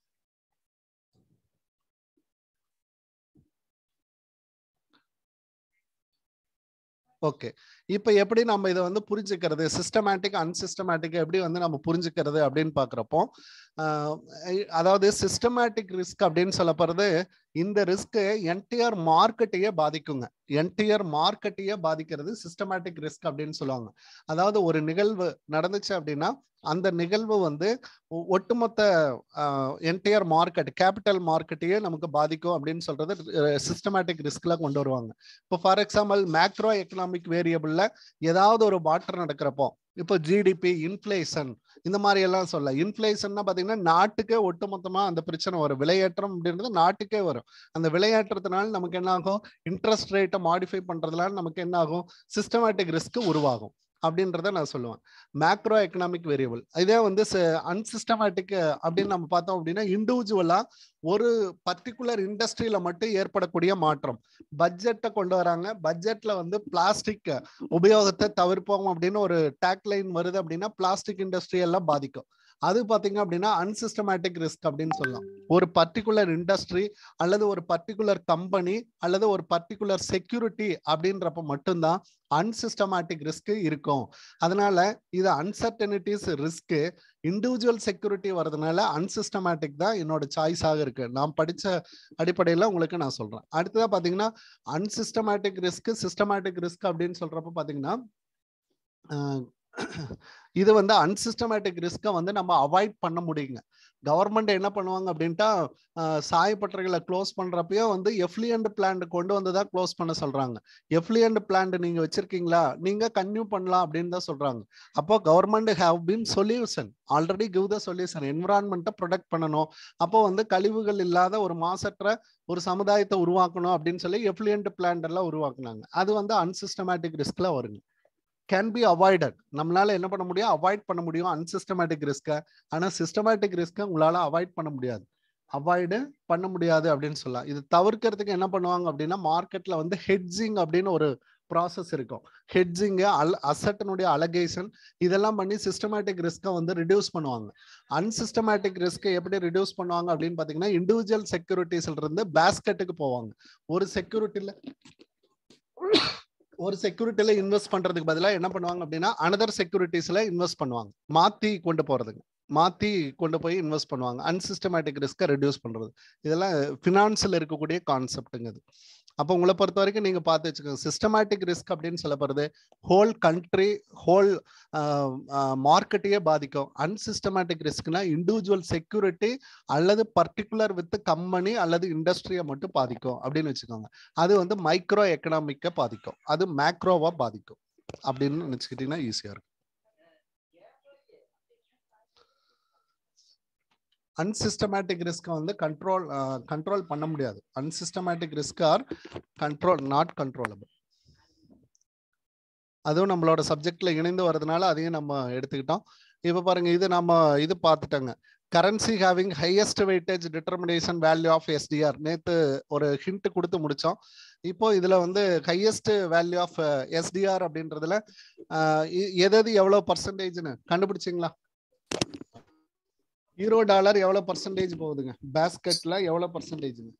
ஓகே இப்போ எப்படி நம்ம இதை வந்து புரிஞ்சுக்கிறது சிஸ்டமேட்டிக் அன்சிஸ்டமேட்டிக் எப்படி வந்து நம்ம புரிஞ்சுக்கிறது அப்படின்னு பார்க்குறப்போ அதாவது சிஸ்டமேட்டிக் ரிஸ்க் அப்படின்னு சொல்லப்படுறது இந்த ரிஸ்க் என்டையர் மார்க்கெட்டையே பாதிக்குங்க என்டையர் மார்க்கெட்டையே பாதிக்கிறது சிஸ்டமேட்டிக் ரிஸ்க் அப்படின்னு சொல்லுவாங்க அதாவது ஒரு நிகழ்வு நடந்துச்சு அப்படின்னா அந்த நிகழ்வு வந்து ஒட்டுமொத்த என்டையர் மார்க்கெட் கேபிட்டல் மார்க்கெட்டையே நமக்கு பாதிக்கும் அப்படின்னு சொல்றது சிஸ்டமேட்டிக் ரிஸ்க்ல கொண்டு வருவாங்க இப்போ ஃபார் எக்ஸாம்பிள் மேக்ரோ எக்கனாமிக் வேரியபிள்ல ஏதாவது ஒரு மாற்றம் நடக்கிறப்போ இப்போ ஜிடிபி இன்ஃபிளேஷன் இந்த மாதிரி எல்லாம் சொல்ல இன்ஃபிளேஷன்னா பாத்தீங்கன்னா நாட்டுக்கே ஒட்டுமொத்தமா அந்த பிரச்சனை வரும் விலையேற்றம் அப்படின்றது நாட்டுக்கே வரும் அந்த விலையேற்றத்தினால நமக்கு என்ன ஆகும் இன்ட்ரெஸ்ட் ரேட்டை மாடிஃபை பண்றதுனால நமக்கு என்ன ஆகும் சிஸ்டமேட்டிக் ரிஸ்க் உருவாகும் அப்படின்றத நான் சொல்லுவேன் மேக்ரோ எக்கனாமிக் வேரியபிள் இதே வந்து அன்சிஸ்டமேட்டிக் அப்படின்னு நம்ம பார்த்தோம் அப்படின்னா இண்டிவிஜுவலா ஒரு பர்டிகுலர் இண்டஸ்ட்ரியில மட்டும் ஏற்படக்கூடிய மாற்றம் பட்ஜெட்டை கொண்டு வராங்க பட்ஜெட்ல வந்து பிளாஸ்டிக் உபயோகத்தை தவிர்ப்போம் அப்படின்னு ஒரு டேக்லைன் வருது அப்படின்னா பிளாஸ்டிக் இண்டஸ்ட்ரி எல்லாம் பாதிக்கும் அது பாத்தீங்க அப்படின்னா அன்சிஸ்டமேட்டிக் ரிஸ்க் அப்படின்னு சொல்லலாம் ஒரு பர்டிகுலர் இண்டஸ்ட்ரி அல்லது ஒரு பர்டிகுலர் கம்பெனி அல்லது ஒரு பர்டிகுலர் செக்யூரிட்டி அப்படின்றப்ப மட்டும்தான் அன்சிஸ்டமேட்டிக் ரிஸ்க் இருக்கும் அதனால இது அன்சர்டனிட்டிஸ் ரிஸ்க் இண்டிவிஜுவல் செக்யூரிட்டி வர்றதுனால அன்சிஸ்டமேட்டிக் தான் என்னோட சாய்ஸாக இருக்கு நான் படிச்ச அடிப்படையில் உங்களுக்கு நான் சொல்றேன் அடுத்ததா பாத்தீங்கன்னா அன்சிஸ்டமேட்டிக் ரிஸ்க் சிஸ்டமேட்டிக் ரிஸ்க் அப்படின்னு சொல்றப்ப பாத்தீங்கன்னா இது வந்து அன்சிஸ்டமேட்டிக் ரிஸ்க்கை வந்து நம்ம அவாய்ட் பண்ண முடியுங்க கவர்மெண்ட் என்ன பண்ணுவாங்க அப்படின்ட்டா ஆஹ் சாயப்பட்டறைகளை க்ளோஸ் பண்றப்பயோ வந்து எஃப்ளியண்ட் பிளான்ட் கொண்டு வந்து தான் க்ளோஸ் பண்ண சொல்றாங்க எஃப்ளியண்ட் பிளான்ட் நீங்க வச்சிருக்கீங்களா நீங்க கன்யூ பண்ணலாம் அப்படின்னு தான் சொல்றாங்க அப்போ government have been solution already give the solution என்விரான்மெண்ட்டை ப்ரொடெக்ட் பண்ணணும் அப்போ வந்து கழிவுகள் இல்லாத ஒரு மாசற்ற ஒரு சமுதாயத்தை உருவாக்கணும் அப்படின்னு சொல்லி எஃப்ளியண்ட் பிளான்ட் எல்லாம் உருவாக்குனாங்க அது வந்து அன்சிஸ்டமேட்டிக் ரிஸ்க்ல வருங்க கேன் பி அவாய்டட் நம்மளால என்ன பண்ண முடியும் அவாய்ட் பண்ண முடியும் அன்சிஸ்டமேட்டிக் ரிஸ்க்கை ஆனா சிஸ்டமேட்டிக் ரிஸ்க்கை உங்களால அவாய்ட் பண்ண முடியாது அவாய்டு பண்ண முடியாது அப்படின்னு சொல்லலாம் இது தவிர்க்கிறதுக்கு என்ன பண்ணுவாங்க அப்படின்னா மார்க்கெட்ல வந்து ஹெட்ஜிங் அப்படின்னு ஒரு ப்ராசஸ் இருக்கும் ஹெட்ஜிங்கு அல் அசட்டினுடைய அலகேஷன் இதெல்லாம் பண்ணி சிஸ்டமேட்டிக் ரிஸ்க்கை வந்து ரிடியூஸ் பண்ணுவாங்க அன்சிஸ்டமேட்டிக் ரிஸ்க்கை எப்படி ரிடியூஸ் பண்ணுவாங்க அப்படின்னு பார்த்தீங்கன்னா இண்டிவிஜுவல் செக்யூரிட்டிஸ்ல இருந்து பேஸ்கெட்டுக்கு போவாங்க ஒரு செக்யூரிட்டியில் ஒரு செக்யூரிட்டில இன்வெஸ்ட் பண்றதுக்கு பதிலாக என்ன பண்ணுவாங்க அப்படின்னா அனதர் செக்யூரிட்டிஸ்ல இன்வெஸ்ட் பண்ணுவாங்க மாத்தி கொண்டு போறதுங்க மாத்தி கொண்டு போய் இன்வெஸ்ட் பண்ணுவாங்க அன்சிஸ்டமேட்டிக் ரிஸ்க்கை ரெடியூஸ் பண்றது இதெல்லாம் ஃபினான்ஸில் இருக்கக்கூடிய கான்செப்ட்டுங்க இது அப்போ உங்களை பொறுத்த வரைக்கும் நீங்க பார்த்து வச்சுக்கோங்க சிஸ்டமேட்டிக் ரிஸ்க் அப்படின்னு சொல்லப்படுறது ஹோல் கண்ட்ரி ஹோல் மார்க்கெட்டையே பாதிக்கும் அன்சிஸ்டமேட்டிக் ரிஸ்க்னா இண்டிவிஜுவல் செக்யூரிட்டி அல்லது பர்டிகுலர் வித் கம்பெனி அல்லது இண்டஸ்ட்ரியை மட்டும் பாதிக்கும் அப்படின்னு வச்சுக்கோங்க அது வந்து மைக்ரோ எக்கனாமிக்கை பாதிக்கும் அது மேக்ரோவா பாதிக்கும் அப்படின்னு நினச்சிக்கிட்டீங்கன்னா ஈஸியா இருக்கும் அன்சிஸ்டமேட்டிக் ரிஸ்க்கை வந்து கண்ட்ரோல் கண்ட்ரோல் பண்ண முடியாது unsystematic risk or control not controllable அதுவும் நம்மளோட சப்ஜெக்ட்ல இணைந்து வர்றதுனால அதையும் நம்ம எடுத்துக்கிட்டோம் இப்போ பாருங்க இது நம்ம இது பார்த்துட்டோங்க currency having highest weightage determination value of SDR நேத்து ஒரு ஹிண்ட் கொடுத்து முடிச்சோம் இப்போ இதுல வந்து ஹையஸ்ட் வேல்யூ ஆஃப் எஸ்டிஆர் அப்படின்றதுல எது எது எவ்வளவு பர்சன்டேஜ்னு கண்டுபிடிச்சிங்களா ஈரோ டாலர் எவ்வளவு பர்சன்டேஜ் போகுதுங்க பேஸ்கெட்ல எவ்வளவு பர்சன்டேஜ்ங்க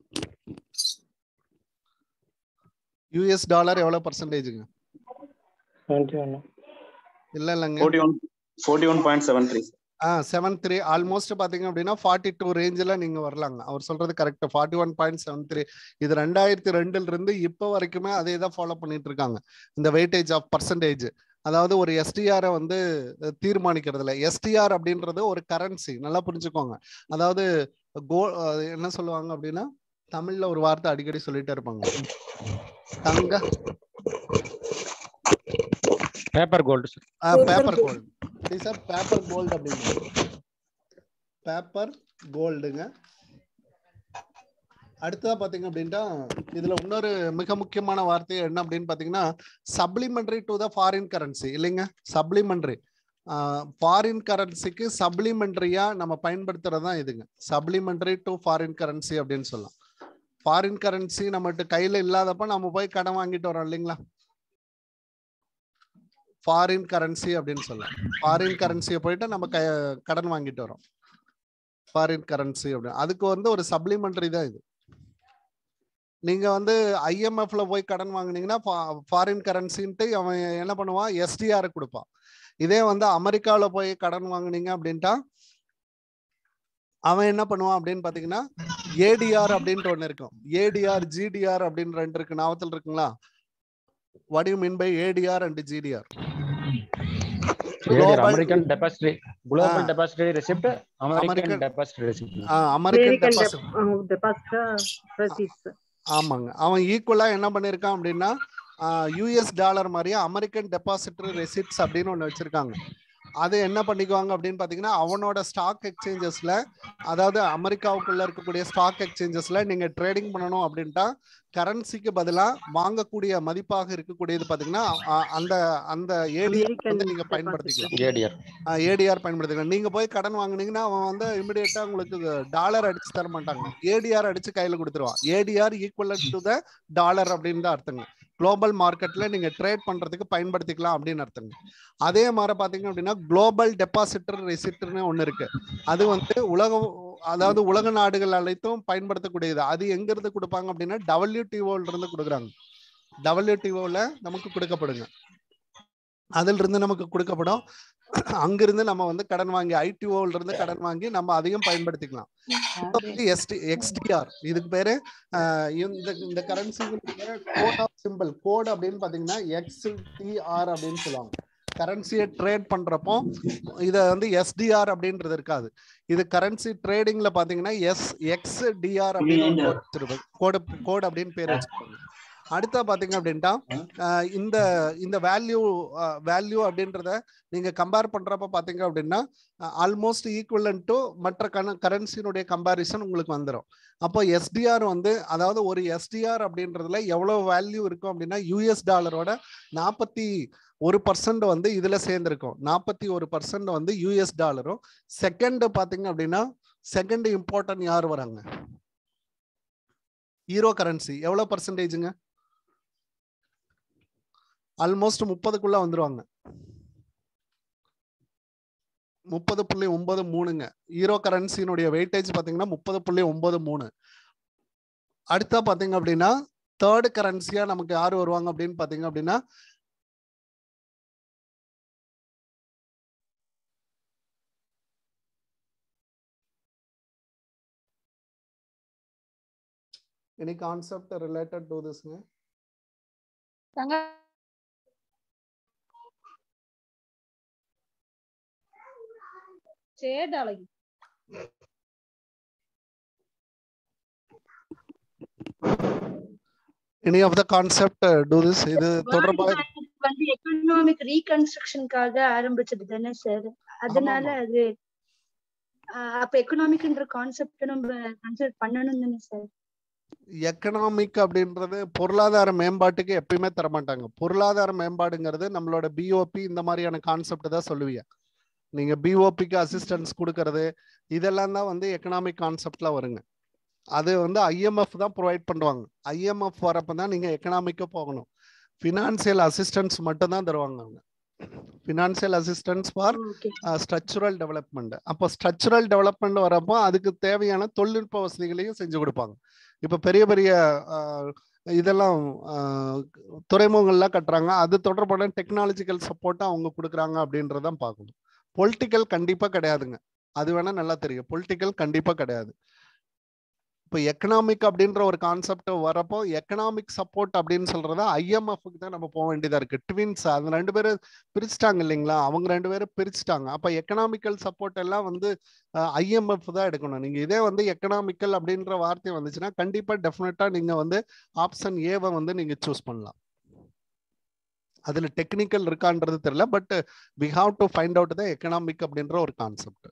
யூஎஸ் டாலர் எவ்வளவு பர்சன்டேஜுங்க டுவெண்ட்டி ஒன் இல்ல இல்லைங்க forty one forty one point seven three ah seven three almost பாத்தீங்க அப்படின்னா ஃபார்ட்டி டூ ரேஞ்சில் நீங்க வரலாங்க அவர் சொல்றது correct forty one point seven three இது ரெண்டாயிரத்தி ரெண்டுல இருந்து இப்போ வரைக்குமே அதே தான் ஃபாலோ பண்ணிட்டு இருக்காங்க இந்த வெயிட்டேஜ் ஆஃப் பர்சன்டேஜ் அதாவது ஒரு எஸ்டிஆரை வந்து தீர்மானிக்கிறதுல எஸ்டிஆர் அப்படின்றது ஒரு கரன்சி நல்லா புரிஞ்சுக்கோங்க அதாவது கோ என்ன சொல்லுவாங்க அப்படின்னா தமிழ்ல ஒரு வார்த்தை அடிக்கடி சொல்லிட்டே இருப்பாங்க தங்க paper gold sir paper gold sir paper gold அப்படிங்க பேப்பர் கோல்டுங்க அடுத்ததா பாத்தீங்க அப்படின்னா இதுல இன்னொரு மிக முக்கியமான வார்த்தை என்ன அப்படின்னு பாத்தீங்கன்னா supplementary to the foreign currency இல்லைங்க சப்ளிமெண்டரி ஃபாரின் கரன்சிக்கு சப்ளிமெண்டரியா நம்ம பயன்படுத்துறது தான் இதுங்க சப்ளிமெண்டரி டு ஃபாரின் கரன்சி அப்படின்னு சொல்லலாம் ஃபாரின் கரன்சி நம்மகிட்ட கையில இல்லாதப்ப நம்ம போய் கடன் வாங்கிட்டு வரோம் இல்லைங்களா ஃபாரின் கரன்சி அப்படின்னு சொல்லலாம் ஃபாரின் கரன்சியை போயிட்டு நம்ம க கடன் வாங்கிட்டு வரோம் ஃபாரின் கரன்சி அப்படின்னு அதுக்கு வந்து ஒரு சப்ளிமெண்டரி தான் இது நீங்க வந்து ஐஎம்எஃப்ல போய் கடன் வாங்குனீங்கன்னா ஃபாரின் கரன்சின்ட்டு அவன் என்ன பண்ணுவான் எஸ்டிஆர் கொடுப்பான் இதே வந்து அமெரிக்காவில் போய் கடன் வாங்குனீங்க அப்படின்ட்டா அவன் என்ன பண்ணுவான் அப்படின்னு பாத்தீங்கன்னா ஏடிஆர் அப்படின்ட்டு ஒண்ணு இருக்கும் ஏடிஆர் ஜிடிஆர் அப்படின்னு ரெண்டு இருக்கு நாவத்தில் இருக்குங்களா what you mean by ADR and GDR ADR American depositary global ah. Depositary receipt American American- depositary receipt American American deposit dep- uh, depositor receipts. ஆமாங்க அவன் ஈக்குவலா என்ன பண்ணிருக்கான் அப்படின்னா யூஎஸ் டாலர் மாதிரியே அமெரிக்கன் டெபாசிட்டரி ரெசிப்ட்ஸ் அப்படின்னு ஒன்று வச்சிருக்காங்க அது என்ன பண்ணிக்குவாங்க அப்படின்னு பார்த்தீங்கன்னா அவனோட ஸ்டாக் எக்ஸ்சேஞ்சஸ்ல அதாவது அமெரிக்காவுக்குள்ள இருக்கக்கூடிய ஸ்டாக் எக்ஸ்சேஞ்சஸ்ல நீங்க ட்ரேடிங் பண்ணணும் அப்படின்ட்டா கரன்சிக்கு பதிலாக வாங்கக்கூடிய மதிப்பாக இருக்கக்கூடியது பார்த்தீங்கன்னா அ- அந்த அந்த ஏடிஆர் American வந்து நீங்க depositor. பயன்படுத்திக்கலாம் ஏடிஆர் ஏடிஆர் பயன்படுத்திக்கலாம் நீங்க போய் கடன் வாங்குனீங்கன்னா அவன் வந்து இமிடியேட்டா உங்களுக்கு டாலர் அடிச்சு தர மாட்டாங்க ஏடிஆர் அடிச்சு கையில கொடுத்துருவான் ADR equal to the dollar அப்படின்னு தான் அர்த்தங்க குளோபல் மார்க்கெட்ல நீங்க ட்ரேட் பண்றதுக்கு பயன்படுத்திக்கலாம் அப்படின்னு அர்த்தங்க அதே மாதிரி பாத்தீங்க அப்படின்னா குளோபல் டெபாசிட்டர் ரெசிப்ட்னு ஒண்ணு இருக்கு அது வந்து உலக அதாவது உலக நாடுகள் அனைத்தும் பயன்படுத்தக்கூடியது அது எங்க இருந்து கொடுப்பாங்க அப்படின்னா டபிள்யூடிஓல இருந்து கொடுக்குறாங்க டபிள்யூடிஓல நமக்கு கொடுக்கப்படுங்க அதில் இருந்து நமக்கு கொடுக்கப்படும் அங்கிருந்து நம்ம வந்து கடன் வாங்கி ஐடிஓல இருந்து கடன் வாங்கி நம்ம அதையும் பயன்படுத்திக்கலாம் எஸ்டி எக்ஸ்டிஆர் இதுக்கு பேரு ஆஹ் இந்த இந்த currency code of simple code அப்படின்னு பாத்தீங்கன்னா எக்ஸ்டிஆர் அப்படின்னு சொல்லுவாங்க கரன்சியை ட்ரேட் பண்றப்போ இத வந்து எஸ்டிஆர் அப்படின்றது இருக்காது இது கரன்சி ட்ரேடிங்ல பாத்தீங்கன்னா எஸ் எக்ஸ் டிஆர் அப்படின்னு கோடு கோட் அப்படின்னு பேர் வச்சிருப்பாங்க அடுத்தா பாத்தீங்க அப்படின்ட்டா அஹ் இந்த இந்த வேல்யூ வேல்யூ அப்படின்றத நீங்க கம்பேர் பண்றப்ப பாத்தீங்க அப்படின்னா ஆல்மோஸ்ட் ஈக்குவலன் டு மற்ற கன கரன்சினுடைய கம்பேரிசன் உங்களுக்கு வந்துடும் அப்போ எஸ்டிஆர் வந்து அதாவது ஒரு எஸ்டிஆர் அப்படின்றதுல எவ்வளவு வேல்யூ இருக்கும் அப்படின்னா யூஎஸ் டாலரோட நாற்பத்தி ஒரு பர்சன்ட் வந்து இதுல சேர்ந்திருக்கும் நாற்பத்தி ஒரு பர்சன்ட் வந்து யூஎஸ் டாலரும் செகண்ட் பாத்தீங்க அப்படின்னா செகண்ட் இம்பார்ட்டன்ட் யார் வராங்க ஈரோ கரன்சி எவ்வளவு பர்சன்டேஜுங்க ஆல்மோஸ்ட் முப்பதுக்குள்ள வந்துருவாங்க முப்பது புள்ளி ஒன்பது மூணுங்க ஈரோ கரன்சினுடைய வெயிட்டேஜ் பாத்தீங்கன்னா முப்பது புள்ளி ஒன்பது மூணு அடுத்தா பாத்தீங்க அப்படின்னா தேர்ட் கரன்சியா நமக்கு யாரு வருவாங்க அப்படின்னு பாத்தீங்க அப்படின்னா எனி கான்செப்ட் ரிலேட்டட் டு திஸ்ங்க சேடாலகி any of the concept to this இது தொடர்பாக வந்து எக்கனாமிக் ரீகன்ஸ்ட்ரக்ஷனுக்காக ஆரம்பிச்சது தானே சார் அதனால அது ஆஹ் அப்ப எக்கனாமிக்ன்ற கான்செப்ட் நம்ம கன்சிடர் பண்ணணும் தானே சார் எக்கனாமிக் அப்படின்றது பொருளாதார மேம்பாட்டுக்கு எப்பயுமே தர மாட்டாங்க பொருளாதார மேம்பாடுங்கிறது நம்மளோட பிஓபி இந்த மாதிரியான கான்செப்ட் தான் சொல்லுவீங்க நீங்க பிஓபிக்கு அசிஸ்டன்ஸ் கொடுக்கறது இதெல்லாம் தான் வந்து எக்கனாமிக் கான்செப்ட்ல வருங்க அது வந்து ஐஎம்எஃப் தான் ப்ரொவைட் பண்ணுவாங்க ஐஎம்எஃப் வரப்ப தான் நீங்க எக்கனாமிக்க போகணும் ஃபினான்சியல் அசிஸ்டன்ஸ் மட்டும் தான் தருவாங்க அவங்க financial assistance for structural development அப்போ ஸ்ட்ரக்சுரல் டெவலப்மெண்ட் வரப்போ அதுக்கு தேவையான தொழில்நுட்ப வசதிகளையும் செஞ்சு கொடுப்பாங்க இப்போ பெரிய பெரிய ஆஹ், இதெல்லாம் ஆஹ், துறைமுகங்கள்லாம் கட்டுறாங்க அது தொடர்பான டெக்னாலஜிக்கல் சப்போர்ட்டை அவங்க கொடுக்குறாங்க அப்படின்றதான் பார்க்கணும் பொலிட்டிக்கல் கண்டிப்பா கிடையாதுங்க அது வேணா நல்லா தெரியும் பொலிட்டிக்கல் கண்டிப்பா கிடையாது இப்போ எக்கனாமிக் அப்படின்ற ஒரு கான்செப்ட் வரப்போ எக்கனாமிக் சப்போர்ட் அப்படின்னு சொல்றத ஐஎம்எஃப்க்கு தான் நம்ம போக வேண்டியதா இருக்கு ட்வின்ஸ் அது ரெண்டு பேரும் பிரிச்சுட்டாங்க இல்லைங்களா அவங்க ரெண்டு பேரும் பிரிச்சுட்டாங்க அப்ப எக்கனாமிக்கல் சப்போர்ட் எல்லாம் வந்து ஐஎம்எஃப் தான் எடுக்கணும் நீங்க இதே வந்து எக்கனாமிக்கல் அப்படின்ற வார்த்தை வந்துச்சுன்னா கண்டிப்பா டெஃபினட்டா நீங்க வந்து ஆப்ஷன் ஏவை வந்து நீங்க சூஸ் பண்ணலாம் அதுல டெக்னிக்கல் இருக்கான்றது தெரியல but we have to find out the economic அப்படின்ற ஒரு கான்செப்ட்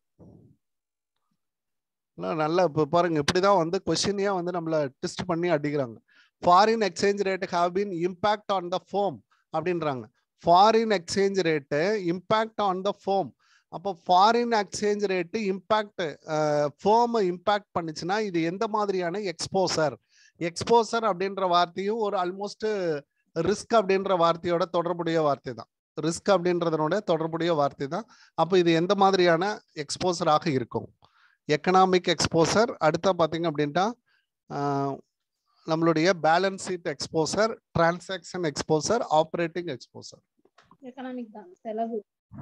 நல்லா இப்போ பாருங்க இப்படிதான் வந்து கொஸ்டினையா வந்து நம்மள டெஸ்ட் பண்ணி அடிக்கிறாங்க foreign exchange rate have been impact on the firm அப்படின்றாங்க foreign exchange rate impact on the firm அப்போ ஃபாரின் எக்ஸ்சேஞ்ச் ரேட்டு இம்பாக்ட் ஃபோமை இம்பாக்ட் பண்ணுச்சுன்னா இது எந்த மாதிரியான எக்ஸ்போசர் எக்ஸ்போசர் அப்படின்ற வார்த்தையும் ஒரு ஆல்மோஸ்ட் ரிஸ்க் அப்படின்ற வார்த்தையோட தொடர்புடைய வார்த்தை தான் ரிஸ்க் அப்படின்றதனோட தொடர்புடைய வார்த்தை தான் அப்போ இது எந்த மாதிரியான எக்ஸ்போசராக இருக்கும் எக்கனாமிக் எக்ஸ்போசர் அடுத்த பார்த்தீங்க அப்படின்ட்டா ஆஹ், நம்மளுடைய balance sheet exposure transaction exposure operating exposure economic தான் செலவு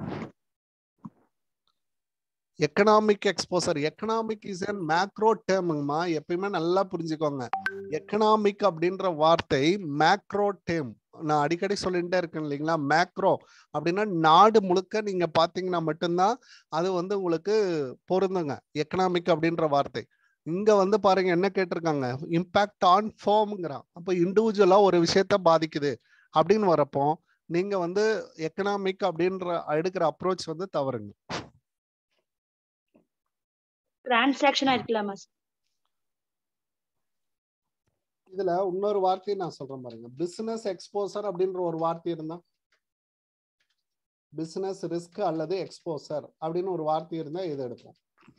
economic exposure economic is an macro டேர்முங்கம்மா எப்பயுமே நல்லா புரிஞ்சுக்கோங்க எக்கனாமிக் அப்படின்ற வார்த்தை மேக்ரோ டேம் நான் அடிக்கடி சொல்லிட்டே இருக்கேன் இல்லைங்களா மேக்ரோ அப்படின்னா நாடு முழுக்க நீங்க பாத்தீங்கன்னா மட்டும்தான் அது வந்து உங்களுக்கு பொருந்துங்க எக்கனாமிக் அப்படின்ற வார்த்தை இங்க வந்து பாருங்க என்ன கேட்டிருக்காங்க இம்பாக்ட் ஆன் ஃபோம்ங்கிறான் அப்ப இண்டிவிஜுவலா ஒரு விஷயத்த பாதிக்குது அப்படின்னு வரப்போ நீங்க வந்து எக்கனாமிக் அப்படின்ற எடுக்கிற அப்ரோச் வந்து தவறுங்க டிரான்சாக்ஷனா இருக்கலாமா சார் இதுல இன்னொரு வார்த்தையை நான் சொல்றேன் பாருங்க பிசினஸ் எக்ஸ்போசர் அப்படின்ற ஒரு வார்த்தை இருந்தா பிசினஸ் ரிஸ்க் அல்லது எக்ஸ்போசர் அப்படின்னு ஒரு வார்த்தை இருந்தா இதை எடுப்போம்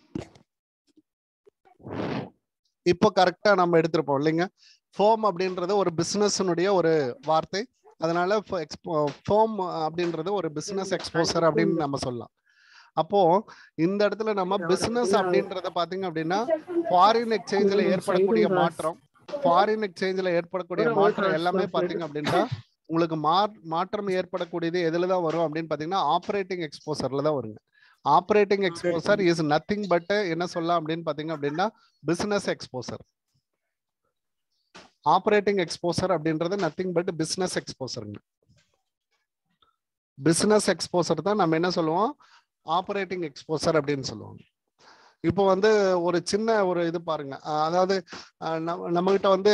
இப்போ கரெக்டா நம்ம எடுத்திருப்போம் இல்லைங்க ஃபோம் அப்படின்றது ஒரு பிசினஸ்னுடைய ஒரு வார்த்தை அதனால ஃபோம் அப்படின்றது ஒரு பிசினஸ் எக்ஸ்போசர் அப்படின்னு நம்ம சொல்லலாம் அப்போ இந்த இடத்துல நம்ம பிசினஸ் அப்படின்றத பாத்தீங்க அப்படின்னா ஃபாரின் எக்ஸ்சேஞ்சில் ஏற்படக்கூடிய மாற்றம் ஃபாரின் எக்ஸ்சேஞ்சில் ஏற்படக்கூடிய மாற்றம் எல்லாமே பாத்தீங்க அப்படின்னா உங்களுக்கு மா- மாற்றம் ஏற்படக்கூடியது எதுல தான் வரும் அப்படின்னு பாத்தீங்கன்னா ஆப்ரேட்டிங் எக்ஸ்போசர்ல தான் வருங்க operating exposure is nothing but என்ன சொல்லலாம் அப்படின்னு பாத்தீங்க அப்படின்னா பிசினஸ் எக்ஸ்போசர் ஆப்ரேட்டிங் எக்ஸ்போசர் அப்படின்றது நத்திங் பட் பிசினஸ் எக்ஸ்போசருங்க பிசினஸ் எக்ஸ்போசர் தான் நம்ம என்ன சொல்லுவோம் ஆப்ரேட்டிங் எக்ஸ்போசர் அப்படின்னு சொல்லுவோம் இப்போ வந்து ஒரு சின்ன ஒரு இது பாருங்க அஹ் அதாவது அஹ் நம்ம நம்ம கிட்ட வந்து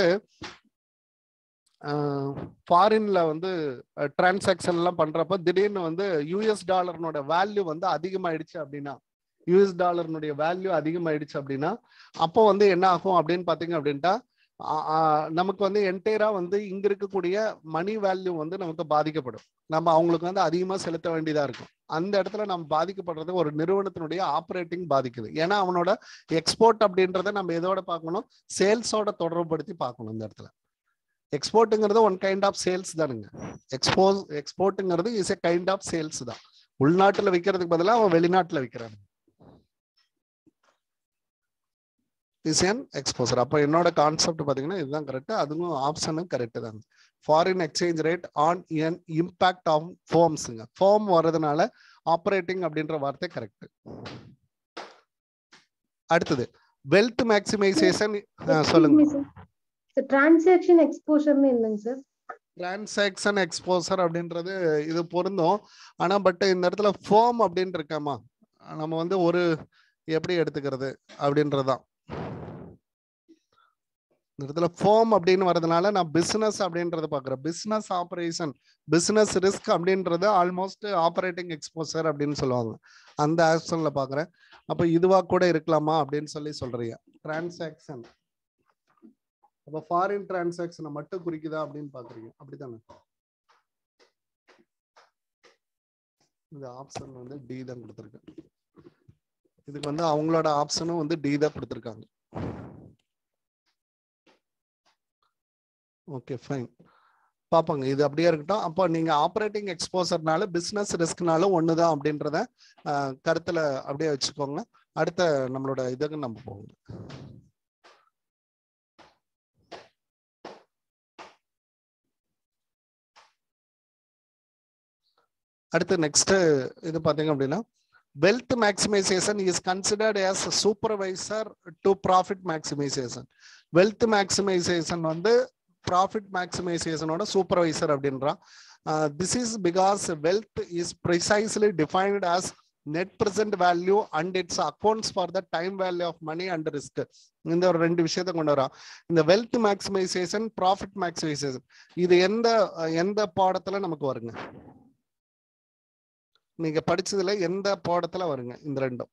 ஃபாரின்ல வந்து டிரான்சாக்ஷன் எல்லாம் பண்றப்ப திடீர்னு வந்து யூஎஸ் டாலர்னோட வேல்யூ வந்து அதிகமாயிடுச்சு அப்படின்னா யூஎஸ் டாலர்னுடைய வேல்யூ அதிகமாயிடுச்சு அப்படின்னா அப்போ வந்து என்ன ஆகும் அப்படின்னு பாத்தீங்க அப்படின்ட்டா ஆ- ஆ, நமக்கு வந்து என்டையரா வந்து இங்க இருக்கக்கூடிய மணி வேல்யூ வந்து நமக்கு பாதிக்கப்படும் நம்ம அவங்களுக்கு வந்து அதிகமா செலுத்த வேண்டியதா இருக்கும் அந்த இடத்துல நம்ம பாதிக்கப்படுறது ஒரு நிறுவனத்தினுடைய ஆப்ரேட்டிங் பாதிக்குது ஏன்னா அவனோட எக்ஸ்போர்ட் அப்படின்றத நம்ம எதோட பார்க்கணும் சேல்ஸோட தொடர்புபடுத்தி பார்க்கணும் இந்த இடத்துல எக்ஸ்போர்ட்டுங்கிறது ஒன் கைண்ட் ஆஃப் சேல்ஸ் தானுங்க எக்ஸ்போஸ் எக்ஸ்போர்ட்டுங்கிறது is a kind of sales தான் உள்நாட்டுல விற்கிறதுக்கு பதிலாக அவன் வெளிநாட்டுல விற்கிறான் இஸ் என் எக்ஸ்போசர் அப்போ என்னோட கான்செப்ட் பார்த்தீங்கன்னா இதுதான் கரெக்ட் அதுவும் ஆப்ஷனும் கரெக்ட் தான் foreign exchange rate on an impact of ஃபோம்ஸுங்க ஃபோம் வர்றதுனால ஆப்ரேட்டிங் அப்படின்ற வார்த்தை கரெக்ட் அடுத்தது வெல்த் மேக்சிமைசேஷன் சொல்லுங்க டிரான்சாக்ஷன் எக்ஸ்போஷர்னு என்னங்க சார் டிரான்சாக்ஷன் எக்ஸ்போசர் அப்படின்றது இது பொருந்தும் ஆனா பட் இந்த இடத்துல ஃபோம் அப்படின்னு இருக்காமா நம்ம வந்து ஒரு எப்படி எடுத்துக்கிறது அப்படின்றதுதான் இந்த இடத்துல ஃபோம் அப்படின்னு வரதுனால நான் பிசினஸ் அப்படின்றத பாக்குறேன் பிசினஸ் ஆபரேஷன் பிசினஸ் ரிஸ்க் அப்படின்றது ஆல்மோஸ்ட் ஆபரேட்டிங் எக்ஸ்போசர் அப்படின்னு சொல்லுவாங்க அந்த ஆப்ஷன்ல பாக்குறேன் அப்ப இதுவா கூட இருக்கலாமா அப்படின்னு சொல்லி சொல்றீங்க டிரான்சாக்ஷன் அப்ப ஃபாரின் டிரான்சாக்ஷனை மட்டும் குறிக்குதா அப்படின்னு பாக்குறீங்க அப்படித்தானே இந்த ஆப்ஷன் வந்து டி தான் கொடுத்துருக்கு இதுக்கு வந்து அவங்களோட ஆப்ஷனும் வந்து டி தான் கொடுத்துருக்காங்க ஓகே ஃபைன் பார்ப்பாங்க இது அப்படியே இருக்கட்டும் அப்போ நீங்க ஆப்ரேட்டிங் எக்ஸ்போசர்னால பிசினஸ் ரிஸ்க்னாலும் ஒண்ணுதான் அப்படின்றத ஆஹ், கருத்துல அப்படியே வச்சுக்கோங்க அடுத்த நம்மளோட இதுக்கு நம்ம போவோம் அடுத்து நெக்ஸ்ட் இது பாத்தீங்க அப்படின்னா wealth maximisation is considered as superior to profit maximisation wealth maximisation வந்து ப்ராஃபிட் மேக்சிமைசேஷனோட சூப்பர்வைசர் அப்படின்றான் this is because wealth is precisely defined as net present value and it's accounts for the time value of money and risk இந்த ஒரு ரெண்டு விஷயத்த கொண்டு வரான் இந்த வெல்த் மேக்சிமைசேஷன் ப்ராஃபிட் மேக்சிமைசேஷன் இது எந்த எந்த பாடத்துல நமக்கு வருங்க நீங்க படிச்சதுல எந்த பாடத்துல வருங்க இந்த ரெண்டும்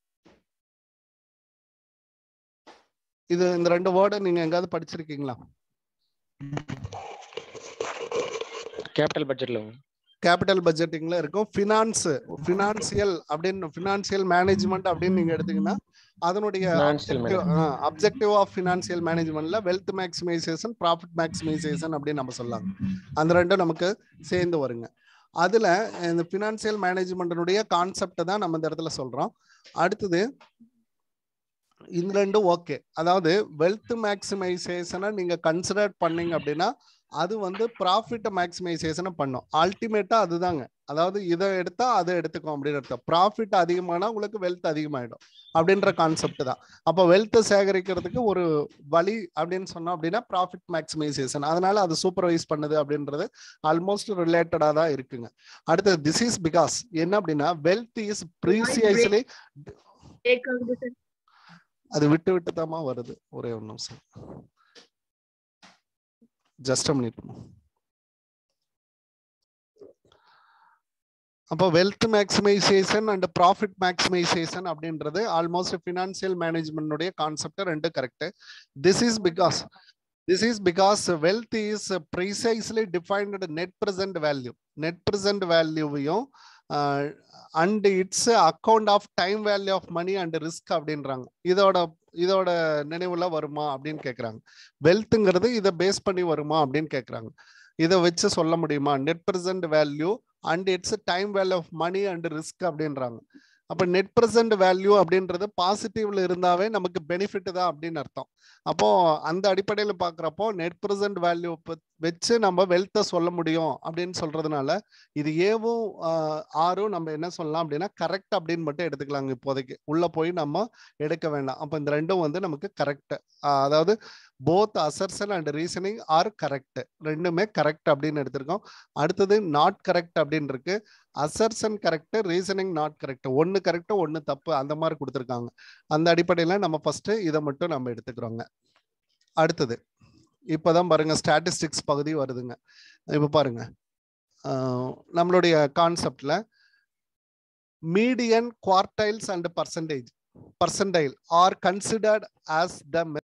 இது இந்த ரெண்டு வேர்டை நீங்க எங்காவது படிச்சிருக்கீங்களா கேபிட்டல் பட்ஜெட்ல கேபிட்டல் பட்ஜெட்டிங்ல இருக்கும் ஃபினான்ஸ் ஃபினான்சியல் அப்படின்னு ஃபினான்சியல் மேனேஜ்மெண்ட் அப்படின்னு நீங்க எடுத்தீங்கன்னா அதனுடைய Financial அப்ஜெக்டிவ் ஆஃப் ஃபினான்சியல் மேனேஜ்மெண்ட்ல வெல்த் மேக்சிமைசேஷன் ப்ராஃபிட் மேக்சிமைசேஷன் அப்படின்னு நம்ம சொல்லலாம் அந்த ரெண்டும் நமக்கு சேர்ந்து வருங்க அதுல இந்த ஃபினான்சியல் மேனேஜ்மெண்ட்டினுடைய கான்செப்ட் தான் நம்ம இந்த இடத்துல சொல்றோம் அடுத்தது இந்த ரெண்டும் ஓகே அதாவது வெல்த் மேக்சிமைசேஷனை நீங்க கன்சிடர் பண்ணீங்க அப்படின்னா அது வந்து ப்ராஃபிட் மேக்சிமைசேஷனை பண்ணும் அல்டிமேட்டா அதுதாங்க அதாவது இதை எடுத்தா அதை எடுத்துக்கும் அப்படின்னு அர்த்தம் ப்ராஃபிட் அதிகமானா உங்களுக்கு வெல்த் அதிகமாயிடும் அப்படின்ற கான்செப்ட் தான் அப்போ வெல்த் சேகரிக்கிறதுக்கு ஒரு வழி அப்படின்னு சொன்னோம் அப்படின்னா ப்ராஃபிட் மேக்சிமைசேஷன் அதனால அது சூப்பர்வைஸ் பண்ணுது அப்படின்றது ஆல்மோஸ்ட் ரிலேட்டடா தான் இருக்குங்க அடுத்தது திஸ் இஸ் பிகாஸ் என்ன அப்படின்னா வெல்த் இஸ் ப்ரீசியஸ்லி பிரேக் ஆகுது சார் அது விட்டு விட்டு தாமா வருது ஒரே ஒரு நிமிஷம் ஜஸ்ட் மினிட் அப்போ wealth maximisation and profit maximisation அப்படின்றது ஆல்மோஸ்ட் ஃபினான்சியல் மேனேஜ்மெண்ட்டுடைய கான்செப்ட் ரெண்டு correct this is because this is because wealth is precisely defined net present value நெட் பிரசன்ட் வேல்யூவையும் and it's account of time value of money and risk அப்படின்றாங்க இதோட இதோட நினைவுல வருமா அப்படின்னு கேக்குறாங்க வெல்த்ங்கிறது இதை பேஸ் பண்ணி வருமா அப்படின்னு கேக்குறாங்க இதை வச்சு சொல்ல முடியுமா net present value and it's time value of money and risk அப்படின்றாங்க அப்ப நெட் பிரசன்ட் வேல்யூ அப்படின்றது பாசிட்டிவ்ல இருந்தாவே நமக்கு பெனிஃபிட் தான் அப்படின்னு அர்த்தம் அப்போ அந்த அடிப்படையில் பாக்குறப்போ நெட் பிரசன்ட் வேல்யூ வச்சு நம்ம வெல்த்தை சொல்ல முடியும் அப்படின்னு சொல்றதுனால இது ஏவும் ஆஹ், ஆறும் நம்ம என்ன சொல்லலாம் அப்படின்னா கரெக்ட் அப்படின்னு மட்டும் எடுத்துக்கலாங்க இப்போதைக்கு உள்ள போய் நம்ம எடுக்க வேண்டாம் அப்ப இந்த ரெண்டும் வந்து நமக்கு கரெக்ட் அதாவது both assertion and reasoning are correct ரெண்டுமே கரெக்ட் அப்படின்னு எடுத்திருக்கோம் அடுத்தது நாட் கரெக்ட் அப்படின்னு இருக்கு assertion correct reasoning not correct ஒன்னு கரெக்ட் ஒன்னு தப்பு அந்த மாதிரி கொடுத்துருக்காங்க அந்த அடிப்படையில நம்ம ஃபர்ஸ்ட் இதை மட்டும் நம்ம எடுத்துக்கிறோங்க அடுத்தது இப்போதான் பாருங்க ஸ்டாட்டிஸ்டிக்ஸ் பகுதி வருதுங்க இப்போ பாருங்க ஆஹ் நம்மளுடைய கான்செப்ட்ல median quartiles and percentage percentile are considered as the